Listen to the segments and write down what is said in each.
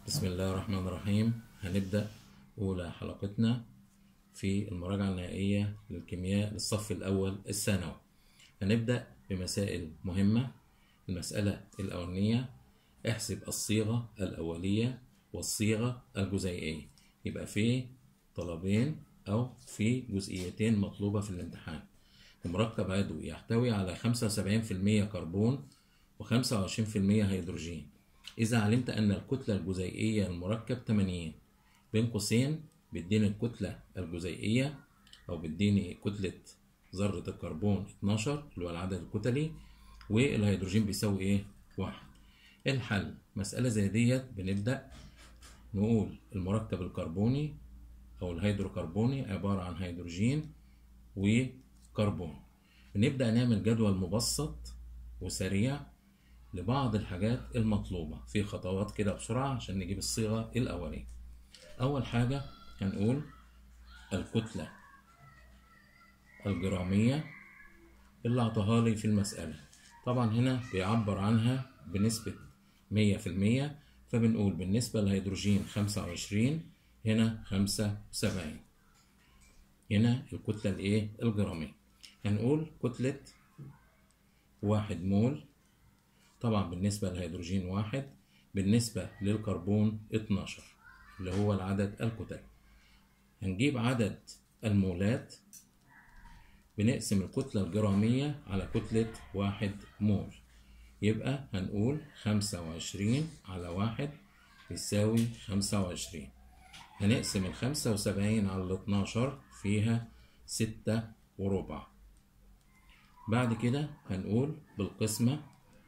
بسم الله الرحمن الرحيم هنبدأ أولى حلقتنا في المراجعة النهائية للكيمياء للصف الأول الثانوي هنبدأ بمسائل مهمة المسألة الأولانية احسب الصيغة الأولية والصيغة الجزيئية يبقى في طلبين أو في جزئيتين مطلوبة في الامتحان المركب عضوي يحتوي على 75% كربون و25% هيدروجين إذا علمت أن الكتلة الجزيئية للمركب 80 بين قوسين بيديني الكتلة الجزيئية أو بيديني كتلة ذرة الكربون 12 اللي هو العدد الكتلي والهيدروجين بيساوي إيه؟ واحد الحل مسألة زي ديت بنبدأ نقول المركب الكربوني أو الهيدروكربوني عبارة عن هيدروجين وكربون بنبدأ نعمل جدول مبسط وسريع لبعض الحاجات المطلوبة في خطوات كده بسرعة عشان نجيب الصيغة الأولية أول حاجة هنقول الكتلة الجرامية اللي أعطاها لي في المسألة طبعا هنا بيعبر عنها بنسبة مية في المية فبنقول بالنسبة للهيدروجين خمسة وعشرين هنا خمسة وسبعين هنا الكتلة الإيه الجرامية هنقول كتلة واحد مول طبعا بالنسبة للهيدروجين واحد بالنسبة للكربون 12 اللي هو العدد الكتل هنجيب عدد المولات بنقسم الكتلة الجرامية على كتلة واحد مول يبقى هنقول خمسة وعشرين على واحد يساوي خمسة وعشرين هنقسم الخمسة وسبعين على الاتناشر فيها ستة وربع بعد كده هنقول بالقسمة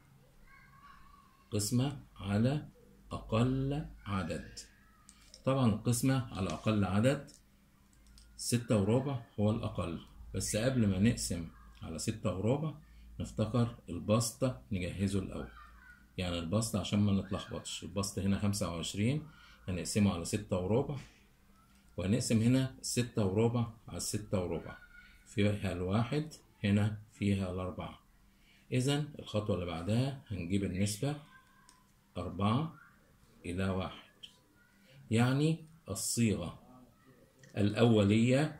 قسمة على أقل عدد طبعا القسمة على أقل عدد ستة وربع هو الأقل بس قبل ما نقسم على ستة وربع نفتكر البسط نجهزه الأول يعني البسط عشان ما نتلخبطش البسط هنا خمسة وعشرين هنقسمه على ستة وربع وهنقسم هنا ستة وربع على ستة وربع فيها الواحد هنا فيها الأربعة إذا الخطوة اللي بعدها هنجيب النسبة أربعة إلى واحد يعني الصيغة الأولية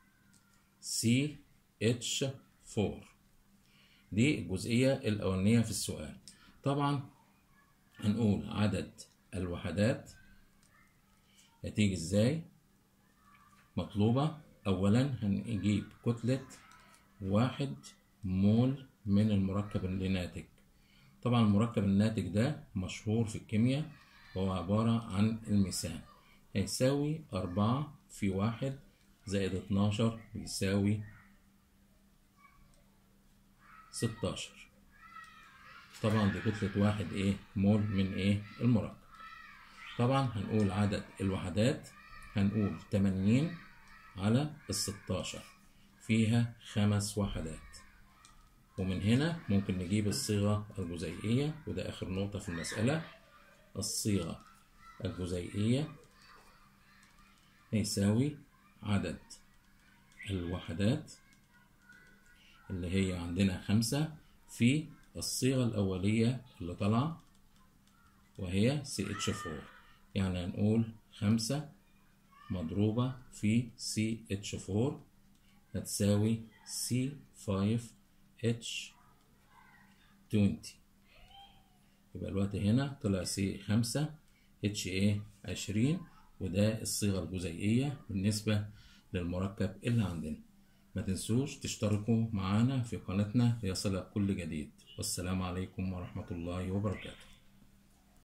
CH4 دي الجزئية الأولانية في السؤال طبعا هنقول عدد الوحدات هتيجي ازاي مطلوبة أولا هنجيب كتلة واحد مول من المركب اللي ناتج طبعا المركب الناتج ده مشهور في الكيمياء وهو عبارة عن الميثان هيساوي أربعة في واحد زائد اتناشر بيساوي ستاشر طبعا دي كتلة واحد ايه مول من ايه المركب طبعا هنقول عدد الوحدات هنقول تمانين على الستاشر فيها خمس وحدات ومن هنا ممكن نجيب الصيغة الجزيئية وده آخر نقطة في المسألة الصيغة الجزيئية هيساوي عدد الوحدات اللي هي عندنا خمسة في الصيغة الأولية اللي طالعة وهي CH4 يعني هنقول خمسة مضروبة في CH4 هتساوي C5 H 20 يبقى الوقت هنا طلع سي 5 اتش ايه 20 وده الصيغة الجزيئية بالنسبة للمركب اللي عندنا ما تنسوش تشتركوا معانا في قناتنا ليصلك كل جديد والسلام عليكم ورحمة الله وبركاته